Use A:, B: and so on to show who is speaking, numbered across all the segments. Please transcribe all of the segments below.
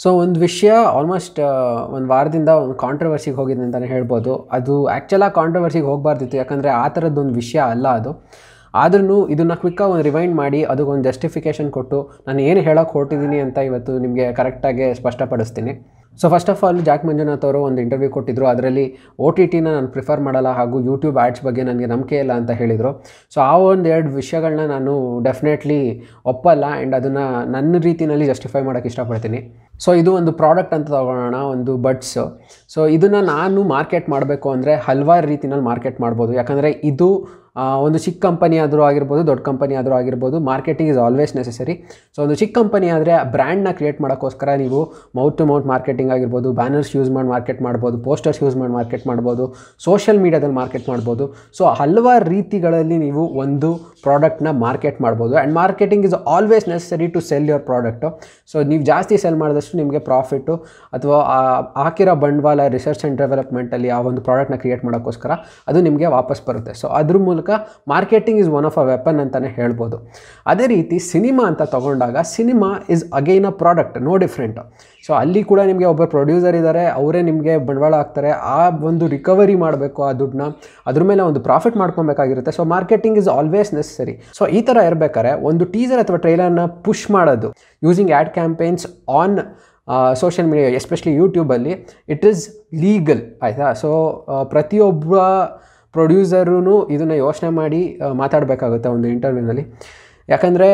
A: so ಒಂದು ವಿಷಯ almost ಒಂದು ವಾರದಿಂದ ಒಂದು ಕಾಂಟ್ರವರ್ಸಿಗೆ ಹೋಗಿದೆ ಅಂತಲೇ ಹೇಳ್ಬೋದು ಅದು ಆ್ಯಕ್ಚುಲಾಗಿ ಕಾಂಟ್ರವರ್ಸಿಗೆ ಹೋಗಬಾರ್ದಿತ್ತು ಯಾಕಂದರೆ ಆ ಥರದ್ದೊಂದು ವಿಷಯ ಅಲ್ಲ ಅದು ಆದ್ರೂ ಇದನ್ನು ಕ್ವಿಕ್ಕಾಗಿ ಒಂದು ರಿವೈಂಡ್ ಮಾಡಿ ಅದಕ್ಕೊಂದು ಜಸ್ಟಿಫಿಕೇಷನ್ ಕೊಟ್ಟು ನಾನು ಏನು ಹೇಳೋಕ್ಕೆ ಹೊರಟಿದ್ದೀನಿ ಅಂತ ಇವತ್ತು ನಿಮಗೆ ಕರೆಕ್ಟಾಗಿ ಸ್ಪಷ್ಟಪಡಿಸ್ತೀನಿ so first of all Jack Manjunath ಅವರು ಒಂದು ಇಂಟರ್ವ್ಯೂ ಕೊಟ್ಟಿದ್ದರು ಅದರಲ್ಲಿ ಒ ಟಿ ಟಿನ ನಾನು ಪ್ರಿಫರ್ ಮಾಡಲ್ಲ ಹಾಗೂ ಯೂಟ್ಯೂಬ್ ಆ್ಯಡ್ಸ್ ಬಗ್ಗೆ ನನಗೆ ನಂಬಿಕೆ ಇಲ್ಲ ಅಂತ ಹೇಳಿದರು ಸೊ ಆ ಒಂದು ಎರಡು ವಿಷಯಗಳನ್ನ ನಾನು ಡೆಫಿನೆಟ್ಲಿ ಒಪ್ಪಲ್ಲ ಆ್ಯಂಡ್ ಅದನ್ನು ನನ್ನ ರೀತಿಯಲ್ಲಿ ಜಸ್ಟಿಫೈ ಮಾಡೋಕ್ಕೆ ಇಷ್ಟಪಡ್ತೀನಿ ಸೊ ಇದು ಒಂದು ಪ್ರಾಡಕ್ಟ್ ಅಂತ ತಗೊಳ್ಳೋಣ ಒಂದು ಬಡ್ಸ್ ಸೊ ಇದನ್ನು ನಾನು ಮಾರ್ಕೆಟ್ ಮಾಡಬೇಕು ಅಂದರೆ ಹಲವಾರು ರೀತಿಯಲ್ಲಿ ಮಾರ್ಕೆಟ್ ಮಾಡ್ಬೋದು ಯಾಕಂದರೆ ಇದು ಆ, ಒಂದು ಚಿಕ್ಕ ಕಂಪನಿ ಆದರೂ ಆಗಿರ್ಬೋದು ದೊಡ್ಡ ಕಂಪನಿ ಆದರೂ ಆಗಿರ್ಬೋದು marketing is always necessary so ಒಂದು ಚಿಕ್ಕ ಕಂಪನಿ ಆದರೆ ಬ್ರ್ಯಾಂಡ್ನ ಕ್ರಿಯೇಟ್ ಮಾಡೋಕ್ಕೋಸ್ಕರ ನೀವು ಮೌತ್ ಟು ಮೌತ್ ಮಾರ್ಕೆಟಿಂಗ್ ಆಗಿರ್ಬೋದು ಬ್ಯಾನರ್ಸ್ ಯೂಸ್ ಮಾಡಿ ಮಾರ್ಕೆಟ್ ಮಾಡ್ಬೋದು ಪೋಸ್ಟರ್ಸ್ ಯೂಸ್ ಮಾಡಿ ಮಾರ್ಕೆಟ್ ಮಾಡ್ಬೋದು ಸೋಷಿಯಲ್ ಮೀಡ್ಯಾದಲ್ಲಿ ಮಾರ್ಕೆಟ್ ಮಾಡ್ಬೋದು ಸೊ ಹಲವಾರು ರೀತಿಗಳಲ್ಲಿ ನೀವು ಒಂದು ಪ್ರಾಡಕ್ಟ್ನ ಮಾರ್ಕೆಟ್ ಮಾಡ್ಬೋದು and marketing is always necessary to sell your product so ನೀವು ಜಾಸ್ತಿ ಸೆಲ್ ಮಾಡಿದಷ್ಟು ನಿಮಗೆ ಪ್ರಾಫಿಟ್ಟು ಅಥವಾ ಆ- ಹಾಕಿರೋ ಬಂಡವಾಳ ರಿಸರ್ಚ್ ಆ್ಯಂಡ್ ಡೆವಲಪ್ಮೆಂಟಲ್ಲಿ ಆ ಒಂದು ಪ್ರಾಡಕ್ಟ್ನ ಕ್ರಿಯೇಟ್ ಮಾಡೋಕ್ಕೋಸ್ಕರ ಅದು ನಿಮಗೆ ವಾಪಸ್ ಬರುತ್ತೆ ಸೊ ಅದ್ರ ಮೂಲಕ marketing is one of a weapon ಅಂತಲೇ ಹೇಳ್ಬೋದು ಅದೇ ರೀತಿ ಸಿನಿಮಾ ಅಂತ ತಗೊಂಡಾಗ cinema is again a product no different so ಅಲ್ಲಿ ಕೂಡ ನಿಮಗೆ ಒಬ್ಬ ಪ್ರೊಡ್ಯೂಸರ್ ಇದ್ದಾರೆ ಅವರೇ ನಿಮಗೆ ಬಂಡವಾಳ ಹಾಕ್ತಾರೆ ಆ ಒಂದು ರಿಕವರಿ ಮಾಡಬೇಕು ಆ ದುಡ್ಡನ್ನ ಅದ್ರ ಮೇಲೆ ಒಂದು ಪ್ರಾಫಿಟ್ ಮಾಡ್ಕೊಬೇಕಾಗಿರುತ್ತೆ so marketing is always necessary so ಈ ಥರ ಇರಬೇಕಾದ್ರೆ ಒಂದು ಟೀಸರ್ ಅಥವಾ ಟ್ರೈಲರ್ನ ಪುಷ್ ಮಾಡೋದು using ad campaigns on social media especially ಯೂಟ್ಯೂಬಲ್ಲಿ ಇಟ್ ಈಸ್ ಲೀಗಲ್ ಆಯಿತಾ ಸೊ ಪ್ರತಿಯೊಬ್ಬ ಪ್ರೊಡ್ಯೂಸರೂ ಇದನ್ನು ಯೋಚನೆ ಮಾಡಿ ಆ, ಮಾತಾಡಬೇಕಾಗುತ್ತೆ ಒಂದು ಇಂಟರ್ವ್ಯೂನಲ್ಲಿ ಯಾಕಂದರೆ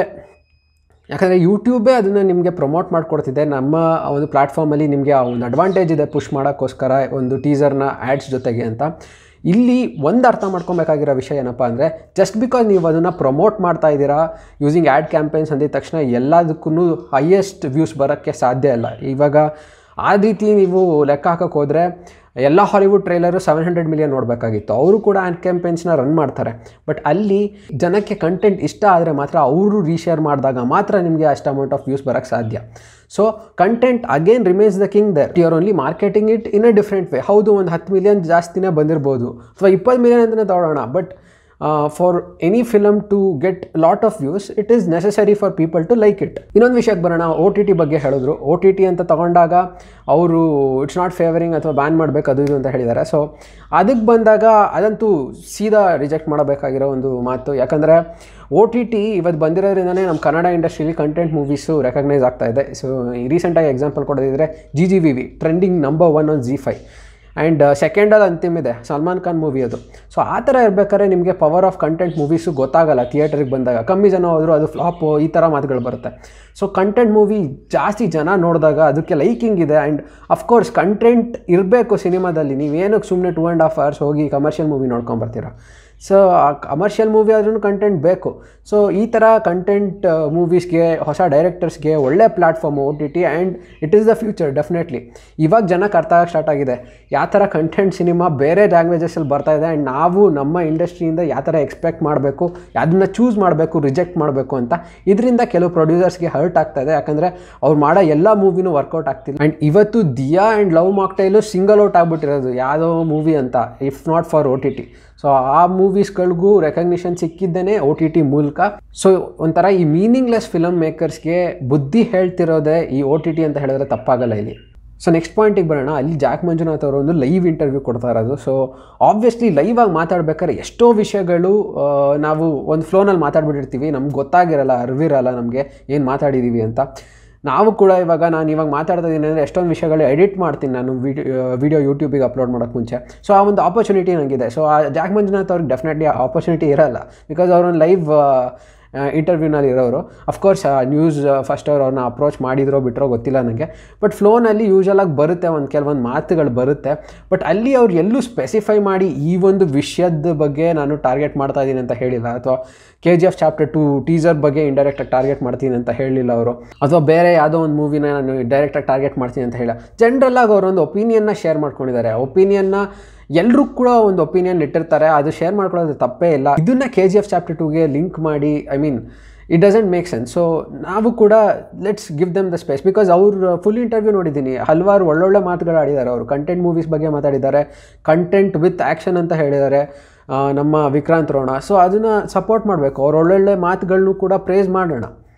A: ಯಾಕಂದರೆ ಯೂಟ್ಯೂಬೇ ಅದನ್ನು ನಿಮಗೆ ಪ್ರಮೋಟ್ ಮಾಡಿಕೊಡ್ತಿದೆ ನಮ್ಮ ಒಂದು ಪ್ಲ್ಯಾಟ್ಫಾರ್ಮಲ್ಲಿ ನಿಮಗೆ ಆ ಒಂದು ಅಡ್ವಾಂಟೇಜ್ ಇದೆ ಪುಷ್ ಮಾಡೋಕ್ಕೋಸ್ಕರ ಒಂದು ಟೀಸರ್ನ ಆ್ಯಡ್ಸ್ ಜೊತೆಗೆ ಅಂತ ಇಲ್ಲಿ ಒಂದು ಅರ್ಥ ಮಾಡ್ಕೊಬೇಕಾಗಿರೋ ವಿಷಯ ಏನಪ್ಪ ಅಂದರೆ ಜಸ್ಟ್ ಬಿಕಾಸ್ ನೀವು ಅದನ್ನು ಪ್ರಮೋಟ್ ಮಾಡ್ತಾ ಇದ್ದೀರಾ ಯೂಸಿಂಗ್ ಆ್ಯಡ್ ಕ್ಯಾಂಪೇನ್ಸ್ ಅಂದಿದ ತಕ್ಷಣ ಎಲ್ಲದಕ್ಕೂ ಹೈಯೆಸ್ಟ್ ವ್ಯೂಸ್ ಬರೋಕ್ಕೆ ಸಾಧ್ಯ ಇಲ್ಲ ಇವಾಗ ಆ ರೀತಿ ನೀವು ಲೆಕ್ಕ ಹಾಕೋಕ್ಕೆ ಹೋದರೆ ಎಲ್ಲ Hollywood trailer seven hundred million ನೋಡಬೇಕಾಗಿತ್ತು ಅವರು ಕೂಡ ಆ್ಯಡ್ ಕ್ಯಾಂಪೇನ್ಸ್ನ ರನ್ ಮಾಡ್ತಾರೆ ಬಟ್ ಅಲ್ಲಿ ಜನಕ್ಕೆ ಕಂಟೆಂಟ್ ಇಷ್ಟ ಆದರೆ ಮಾತ್ರ ಅವರು ರೀಶೇರ್ ಮಾಡಿದಾಗ ಮಾತ್ರ ನಿಮಗೆ ಅಷ್ಟು ಅಮೌಂಟ್ ಆಫ್ ವ್ಯೂಸ್ ಬರೋಕ್ಕೆ ಸಾಧ್ಯ so content again remains the king there you are only marketing it in a different way ಹೌದು ಒಂದು ಹತ್ತು ಮಿಲಿಯನ್ ಜಾಸ್ತಿನೇ ಬಂದಿರ್ಬೋದು ಅಥವಾ ಇಪ್ಪತ್ತು ಮಿಲಿಯನ್ ಅಂತಲೇ ತಗೊಳ್ಳೋಣ but for any film to get lot of views it is necessary for people to like it ಇನ್ನೊಂದು ವಿಷಯಕ್ಕೆ ಬರೋಣ ಓ ಟಿ ಟಿ ಬಗ್ಗೆ ಹೇಳಿದ್ರು ಓ ಟಿ ಟಿ ಅಂತ ತಗೊಂಡಾಗ ಅವರು ಇಟ್ಸ್ ನಾಟ್ ಫೇವರಿಂಗ್ ಅಥವಾ ಬ್ಯಾನ್ ಮಾಡಬೇಕು ಅದು ಇದು ಅಂತ ಹೇಳಿದ್ದಾರೆ ಸೊ ಅದಕ್ಕೆ ಬಂದಾಗ ಅದಂತೂ ಸೀದಾ ರಿಜೆಕ್ಟ್ ಮಾಡಬೇಕಾಗಿರೋ ಒಂದು ಮಾತು ಯಾಕಂದರೆ ಓ ಟಿ ಟಿ ಇವತ್ತು ಬಂದಿರೋದ್ರಿಂದನೇ ನಮ್ಮ ಕನ್ನಡ ಇಂಡಸ್ಟ್ರಿಲಿ ಕಂಟೆಂಟ್ ಮೂವೀಸು ರೆಕಗ್ನೈಸ್ ಆಗ್ತಾ ಇದೆ ಸೊ ರೀಸೆಂಟಾಗಿ ಎಕ್ಸಾಂಪಲ್ ಕೊಡೋದಿದ್ರೆ G G V V trending number one on Zee five and ಸೆಕೆಂಡಲ್ಲಿ ಅಂತಿಮ್ ಇದೆ ಸಲ್ಮಾನ್ ಖಾನ್ ಮೂವಿ ಅದು ಸೊ ಆ ಥರ ಇರ್ಬೇಕಾದ್ರೆ ನಿಮಗೆ ಪವರ್ ಆಫ್ ಕಂಟೆಂಟ್ ಮೂವೀಸು ಗೊತ್ತಾಗಲ್ಲ ಥಿಯೇಟರ್ಗೆ ಬಂದಾಗ ಕಮ್ಮಿ ಜನ ಹೋದರೂ ಅದು ಫ್ಲಾಪು ಈ ಥರ ಮಾತುಗಳು ಬರುತ್ತೆ ಸೊ ಕಂಟೆಂಟ್ ಮೂವಿ ಜಾಸ್ತಿ ಜನ ನೋಡಿದಾಗ ಅದಕ್ಕೆ ಲೈಕಿಂಗ್ ಇದೆ ಆ್ಯಂಡ್ ಅಫ್ಕೋರ್ಸ್ ಕಂಟೆಂಟ್ ಇರಬೇಕು ಸಿನಿಮಾದಲ್ಲಿ ನೀವೇನಕ್ಕೆ ಸುಮ್ಮನೆ ಟೂ ಆ್ಯಂಡ್ ಹಾಫ್ ಅವರ್ಸ್ ಹೋಗಿ ಕಮರ್ಷಿಯಲ್ ಮೂವಿ ನೋಡ್ಕೊಂಬರ್ತೀರಾ ಸೊ ಕಮರ್ಷಿಯಲ್ ಮೂವಿ ಆದ್ರೂ ಕಂಟೆಂಟ್ ಬೇಕು ಸೊ ಈ ಥರ ಕಂಟೆಂಟ್ ಮೂವೀಸ್ಗೆ ಹೊಸ ಡೈರೆಕ್ಟರ್ಸ್ಗೆ ಒಳ್ಳೆ platform O T T and it is the future definitely ಇವಾಗ ಜನಕ್ಕೆ ಅರ್ಥ ಆಗಕ್ಕೆ ಸ್ಟಾರ್ಟ್ ಆಗಿದೆ ಯಾವ ಥರ ಕಂಟೆಂಟ್ ಸಿನಿಮಾ ಬೇರೆ ಲ್ಯಾಂಗ್ವೇಜಸಲ್ಲಿ ಬರ್ತಾ ಇದೆ ಆ್ಯಂಡ್ ನಾವು ನಮ್ಮ ಇಂಡಸ್ಟ್ರಿಯಿಂದ ಯಾವ ಥರ ಎಕ್ಸ್ಪೆಕ್ಟ್ ಮಾಡಬೇಕು ಅದನ್ನ ಚೂಸ್ ಮಾಡಬೇಕು ರಿಜೆಕ್ಟ್ ಮಾಡಬೇಕು ಅಂತ ಇದರಿಂದ ಕೆಲವು ಪ್ರೊಡ್ಯೂಸರ್ಸ್ಗೆ ಹರ್ಟ್ ಆಗ್ತಾ ಇದೆ ಯಾಕಂದರೆ ಅವ್ರು ಮಾಡೋ ಎಲ್ಲ ಮೂವಿನೂ ವರ್ಕೌಟ್ ಆಗ್ತಿಲ್ಲ ಆ್ಯಂಡ್ ಇವತ್ತು Dia and love mocktail single out ಆಗ್ಬಿಟ್ಟಿರೋದು ಯಾವುದೋ ಮೂವಿ ಅಂತ if not for O T T so ಆ ಮೂವೀಸ್ಗಳಿಗೂ ರೆಕಗ್ನಿಷನ್ ಸಿಕ್ಕಿದ್ದೇನೆ ಓ ಟಿ ಟಿ ಮೂಲಕ ಸೊ ಒಂಥರ ಈ ಮೀನಿಂಗ್ಲೆಸ್ ಫಿಲಮ್ ಮೇಕರ್ಸ್ಗೆ ಬುದ್ಧಿ ಹೇಳ್ತಿರೋದೇ ಈ ಓ ಟಿ ಟಿ ಅಂತ ಹೇಳಿದ್ರೆ ತಪ್ಪಾಗಲ್ಲ ಇಲ್ಲಿ ಸೊ ನೆಕ್ಸ್ಟ್ ಪಾಯಿಂಟಿಗೆ ಬರೋಣ ಅಲ್ಲಿ ಜಾಕ್ ಮಂಜುನಾಥ್ ಅವರು ಒಂದು ಲೈವ್ ಇಂಟರ್ವ್ಯೂ ಕೊಡ್ತಾ ಇರೋದು ಸೊ ಆಬ್ವಿಯಸ್ಲಿ ಲೈವ್ ಆಗಿ ಮಾತಾಡ್ಬೇಕಾದ್ರೆ ಎಷ್ಟೋ ವಿಷಯಗಳು ಆ, ನಾವು ಒಂದು ಫ್ಲೋನಲ್ಲಿ ಮಾತಾಡ್ಬಿಟ್ಟಿರ್ತೀವಿ ನಮ್ಗೆ ಗೊತ್ತಾಗಿರಲ್ಲ ಅರಿವಿರಲ್ಲ ನಮಗೆ ಏನು ಮಾತಾಡಿದ್ದೀವಿ ಅಂತ ನಾವು ಕೂಡ ಇವಾಗ ನಾನು ಇವಾಗ ಮಾತಾಡ್ತಾ ಇದ್ದೀನಿ ಅಂದರೆ ಎಷ್ಟೊಂದು ವಿಷಯಗಳು ಎಡಿಟ್ ಮಾಡ್ತೀನಿ ನಾನು ವಿಡಿಯೋ ವಿಡಿಯೋ ಯೂಟ್ಯೂಬಿಗೆ ಅಪ್ಲೋಡ್ ಮಾಡೋಕ್ಕೆ ಮುಂಚೆ ಸೊ ಆ ಒಂದು ಆಪರ್ಚುನಿಟಿ ನನಗಿದೆ ಸೊ ಆ ಜಾಕ್ ಮಂಜುನಾಥ್ ಅವ್ರಿಗೆ ಡೆಫಿನೆಟ್ಲಿ ಆ ಆಪರ್ಚುನಿಟಿ ಇರಲ್ಲ ಬಿಕಾಸ್ ಅವ್ರೊಂದು ಲೈವ್ ಇಂಟರ್ವ್ಯೂನಲ್ಲಿ ಇರೋರು ಅಫ್ಕೋರ್ಸ್ ನ್ಯೂಸ್ ಫಸ್ಟ್ ಅವ್ರು ಅವ್ರನ್ನ ಅಪ್ರೋಚ್ ಮಾಡಿದ್ರೋ ಬಿಟ್ಟರೋ ಗೊತ್ತಿಲ್ಲ ನನಗೆ ಬಟ್ ಫ್ಲೋನಲ್ಲಿ ಯೂಶಲಾಗಿ ಬರುತ್ತೆ ಒಂದು ಕೆಲವೊಂದು ಮಾತುಗಳು ಬರುತ್ತೆ ಬಟ್ ಅಲ್ಲಿ ಅವ್ರು ಎಲ್ಲೂ ಸ್ಪೆಸಿಫೈ ಮಾಡಿ ಈ ಒಂದು ವಿಷಯದ ಬಗ್ಗೆ ನಾನು ಟಾರ್ಗೆಟ್ ಮಾಡ್ತಾ ಇದ್ದೀನಿ ಅಂತ ಹೇಳಿಲ್ಲ ಅಥವಾ K G F chapter two teaser ಬಗ್ಗೆ ಇಂಡೈರೆಕ್ಟಾಗಿ ಟಾರ್ಗೆಟ್ ಮಾಡ್ತೀನಿ ಅಂತ ಹೇಳಿಲ್ಲ ಅವರು ಅಥವಾ ಬೇರೆ ಯಾವುದೋ ಒಂದು ಮೂವಿನ ನಾನು ಡೈರೆಕ್ಟಾಗಿ ಟಾರ್ಗೆಟ್ ಮಾಡ್ತೀನಿ ಅಂತ ಹೇಳಿಲ್ಲ ಜನರಲ್ಲಾಗಿ ಅವರೊಂದು ಒಪಿನಿಯನ್ನ ಶೇರ್ ಮಾಡ್ಕೊಂಡಿದ್ದಾರೆ ಒಪಿನಿಯನ್ನ ಎಲ್ಲರೂ ಕೂಡ ಒಂದು ಒಪಿನಿಯನ್ ಇಟ್ಟಿರ್ತಾರೆ ಅದು ಶೇರ್ ಮಾಡ್ಕೊಳ್ಳೋದು ತಪ್ಪೇ ಇಲ್ಲ ಇದನ್ನ ಕೆ ಜಿ ಎಫ್ ಚಾಪ್ಟರ್ ಟೂಗೆ ಲಿಂಕ್ ಮಾಡಿ I mean it doesn't make sense so ನಾವು ಕೂಡ let's give them the space because ಅವ್ರು ಫುಲ್ ಇಂಟರ್ವ್ಯೂ ನೋಡಿದ್ದೀನಿ ಹಲವಾರು ಒಳ್ಳೊಳ್ಳೆ ಮಾತುಗಳು ಆಡಿದ್ದಾರೆ ಅವರು ಕಂಟೆಂಟ್ ಮೂವೀಸ್ ಬಗ್ಗೆ ಮಾತಾಡಿದ್ದಾರೆ ಕಂಟೆಂಟ್ ವಿತ್ ಆ್ಯಕ್ಷನ್ ಅಂತ ಹೇಳಿದ್ದಾರೆ ಆ, ನಮ್ಮ ವಿಕ್ರಾಂತ್ ರೋಣ ಸೊ ಅದನ್ನು ಸಪೋರ್ಟ್ ಮಾಡಬೇಕು ಅವ್ರ ಒಳ್ಳೊಳ್ಳೆ ಮಾತುಗಳನ್ನೂ ಕೂಡ ಪ್ರೇಸ್ ಮಾಡೋಣ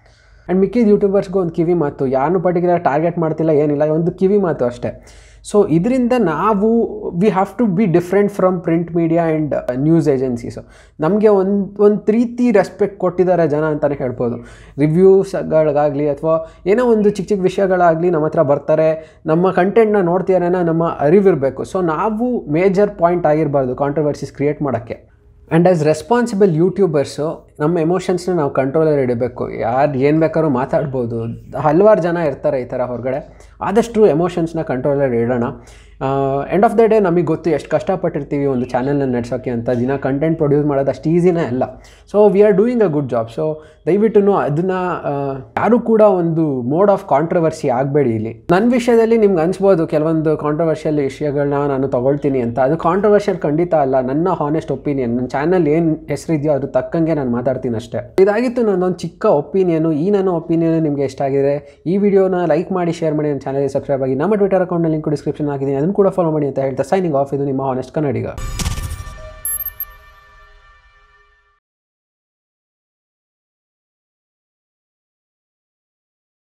A: ಆ್ಯಂಡ್ ಮಿಕ್ಕಿದ ಯೂಟ್ಯೂಬರ್ಸ್ಗೂ ಒಂದು ಕಿವಿ ಮಾತು ಯಾರನ್ನೂ ಪರ್ಟಿಕ್ಯುಲರ್ ಟಾರ್ಗೆಟ್ ಮಾಡ್ತಿಲ್ಲ ಏನಿಲ್ಲ ಒಂದು ಕಿವಿ ಮಾತು ಅಷ್ಟೇ ಸೊ ಇದರಿಂದ ನಾವು we have to be different from print media and news agencies ನಮಗೆ ಒಂದು ಒಂದು ರೀತಿ ರೆಸ್ಪೆಕ್ಟ್ ಕೊಟ್ಟಿದ್ದಾರೆ ಜನ ಅಂತಲೇ ಹೇಳ್ಬೋದು ರಿವ್ಯೂಸ್ಗಳಿಗಾಗಲಿ ಅಥವಾ ಏನೋ ಒಂದು ಚಿಕ್ಕ ಚಿಕ್ಕ ವಿಷಯಗಳಾಗಲಿ ನಮ್ಮ ಹತ್ರ ಬರ್ತಾರೆ ನಮ್ಮ ಕಂಟೆಂಟ್ನ ನೋಡ್ತಿದ್ದಾರೆ ಅನ್ನೋ ನಮ್ಮ ಅರಿವಿರಬೇಕು ಸೊ ನಾವು ಮೇಜರ್ ಪಾಯಿಂಟ್ ಆಗಿರಬಾರ್ದು ಕಾಂಟ್ರವರ್ಸೀಸ್ ಕ್ರಿಯೇಟ್ ಮಾಡೋಕ್ಕೆ ಆ್ಯಂಡ್ ಆ್ಯಸ್ ರೆಸ್ಪಾನ್ಸಿಬಲ್ ಯೂಟ್ಯೂಬರ್ಸು ನಮ್ಮ ಎಮೋಷನ್ಸ್ನ ನಾವು ಕಂಟ್ರೋಲಲ್ಲಿ ಇಡಬೇಕು ಯಾರು ಏನು ಬೇಕಾದ್ರೂ ಮಾತಾಡ್ಬೋದು ಹಲವಾರು ಜನ ಇರ್ತಾರೆ ಈ ಥರ ಹೊರಗಡೆ ಆದಷ್ಟು ಎಮೋಷನ್ಸ್ನ ಕಂಟ್ರೋಲಲ್ಲಿ ಇಡೋಣ ಎಂಡ್ ಆಫ್ ದ ಡೇ ನಮಗೆ ಗೊತ್ತು ಎಷ್ಟು ಕಷ್ಟಪಟ್ಟಿರ್ತೀವಿ ಒಂದು ಚಾನಲ್ನ ನಡೆಸೋಕ್ಕೆ ಅಂತ ದಿನ ಕಂಟೆಂಟ್ ಪ್ರೊಡ್ಯೂಸ್ ಮಾಡೋದು ಅಷ್ಟು ಈಸಿನೇ ಅಲ್ಲ so we are doing a good job so ದಯವಿಟ್ಟು ಅದನ್ನು ಯಾರೂ ಕೂಡ ಒಂದು ಮೋಡ್ ಆಫ್ ಕಾಂಟ್ರವರ್ಸಿ ಆಗಬೇಡಿ ಇಲ್ಲಿ ನನ್ನ ವಿಷಯದಲ್ಲಿ ನಿಮ್ಗೆ ಅನ್ಸ್ಬೋದು ಕೆಲವೊಂದು ಕಾಂಟ್ರವರ್ಷಿಯಲ್ ವಿಷಯಗಳನ್ನ ನಾನು ತಗೊಳ್ತೀನಿ ಅಂತ ಅದು ಕಾಂಟ್ರವರ್ಷಿಯಲ್ ಖಂಡಿತ ಅಲ್ಲ ನನ್ನ ಹಾನೆಸ್ಟ್ ಒಪಿನಿಯನ್ ನನ್ನ ಚಾನಲ್ ಏನು ಹೆಸರಿದೆಯೋ ಅದ್ರ ತಕ್ಕಂಗೆ ನಾನು ಮಾತಾಡ್ತೀನಿ ಅಷ್ಟೇ ಇದಾಗಿತ್ತು ನನ್ನೊಂದು ಚಿಕ್ಕ ಒಪಿನಿಯನು ಈ ನನ್ನ ಒಪಿನಿಯನ್ ನಿಮಗೆ ಇಷ್ಟ ಆಗಿದೆ ಈ ವಿಡಿಯೋನ ಲೈಕ್ ಮಾಡಿ ಶೇರ್ ಮಾಡಿ ನನ್ನ ಚಾನಲ್ಗೆ ಸಬ್ಸ್ಕ್ರೈಬ್ ಆಗಿ ನಮ್ಮ ಟ್ವಿಟರ್ ಅಕೌಂಟ್ನ ಲಿಂಕ್ ಡಿಸ್ಕ್ರಿಪ್ಷನ್ ಹಾಕಿದ್ದೀನಿ ಅದನ್ನು ಕೂಡ ಫಾಲೋ ಮಾಡಿ ಅಂತ ಹೇಳ್ತಾ ಸೈನಿಂಗ್ ಆಫ್ ಇದು ನಿಮ್ಮ ಹಾನೆಸ್ಟ್ ಕನ್ನಡಿಗ